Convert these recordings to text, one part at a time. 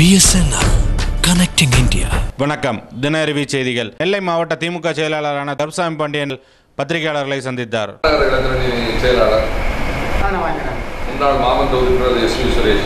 BSNL connecting India வணக்கம் தின அறிவி செய்திகள் நெல்லை மாவட்ட திமுக செயலாளரான தர்சாமி பாண்டியன் பத்திரிகையாளர்களை சந்தித்தார் மாநகர இளைஞரணி செயலாளர் முன்னாள் மாமன்ற உறுப்பினர் எஸ் வி சுரேஷ்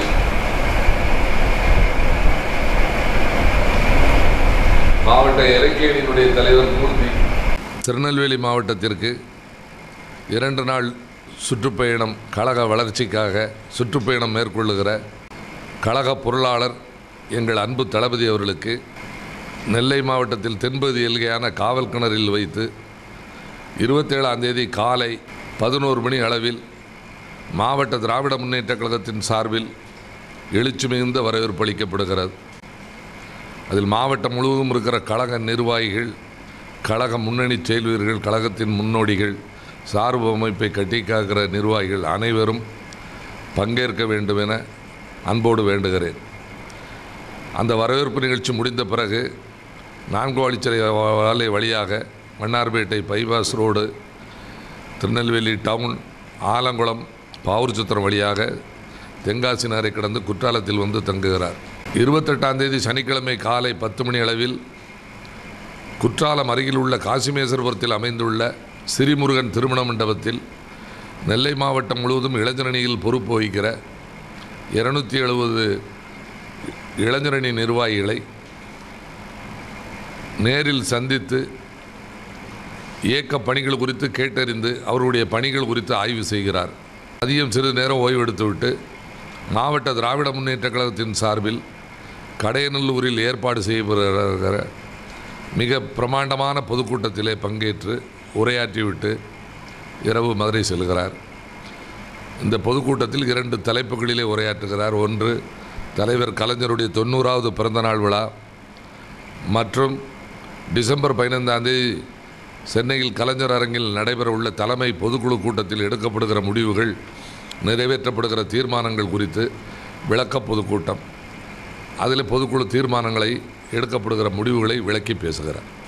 மாவட்ட இலக்கியணியினுடைய தலைவர் மூர்த்தி திருநெல்வேலி மாவட்டத்திற்கு இரண்டு நாள் சுற்றுப்பயணம் கழக வளர்ச்சிக்காக சுற்றுப்பயணம் மேற்கொள்ளுகிற கழக பொருளாளர் எங்கள் அன்பு தளபதி அவர்களுக்கு நெல்லை மாவட்டத்தில் தென்பகுதி எல்கையான காவல் கிணறில் வைத்து இருபத்தேழாம் தேதி காலை பதினோரு மணி அளவில் மாவட்ட திராவிட முன்னேற்றக் கழகத்தின் சார்பில் எழுச்சி மிகுந்த வரவேற்பு அளிக்கப்படுகிறது அதில் மாவட்டம் முழுவதும் இருக்கிற கழக நிர்வாகிகள் கழக முன்னணி செயல்வீரர்கள் கழகத்தின் முன்னோடிகள் சார்பு அமைப்பை கட்டிக்காக்கிற நிர்வாகிகள் அனைவரும் பங்கேற்க வேண்டும் என அன்போடு வேண்டுகிறேன் அந்த வரவேற்பு நிகழ்ச்சி முடிந்த பிறகு நான்கு வழிச்சிறை வாலை வழியாக Mannarpettai bypass road Tirunelveli town Alangulam Pavoorchatram வழியாக தென்காசி நகரை கடந்து குற்றாலத்தில் வந்து தங்குகிறார் இருபத்தெட்டாம் தேதி சனிக்கிழமை காலை பத்து மணி அளவில் குற்றாலம் அருகில் உள்ள காசிமேசர்புரத்தில் அமைந்துள்ள சிறிமுருகன் திருமண மண்டபத்தில் நெல்லை மாவட்டம் முழுவதும் இளைஞரணியில் பொறுப்பு வகிக்கிற இருநூத்தி எழுபது இளைஞரணி நிர்வாகிகளை நேரில் சந்தித்து இயக்க பணிகள் குறித்து கேட்டறிந்து அவருடைய பணிகள் குறித்து ஆய்வு செய்கிறார் அதிகம் சிறிது நேரம் ஓய்வெடுத்துவிட்டு மாவட்ட திராவிட முன்னேற்றக் கழகத்தின் சார்பில் கடையநல்லூரில் ஏற்பாடு செய்யப்படுகிற மிக பிரமாண்டமான பொதுக்கூட்டத்திலே பங்கேற்று உரையாற்றிவிட்டு இரவு மதுரை செல்கிறார் இந்த பொதுக்கூட்டத்தில் இரண்டு தலைப்புகளிலே உரையாற்றுகிறார் ஒன்று தலைவர் கலைஞருடைய தொண்ணூறாவது பிறந்தநாள் விழா மற்றும் டிசம்பர் பதினைந்தாம் தேதி சென்னையில் கலைஞர் அரங்கில் நடைபெற உள்ள தலைமை பொதுக்குழு கூட்டத்தில் எடுக்கப்படுகிற முடிவுகள் நிறைவேற்றப்படுகிற தீர்மானங்கள் குறித்து விளக்க பொதுக்கூட்டம் அதில் பொதுக்குழு தீர்மானங்களை எடுக்கப்படுகிற முடிவுகளை விளக்கி பேசுகிறார்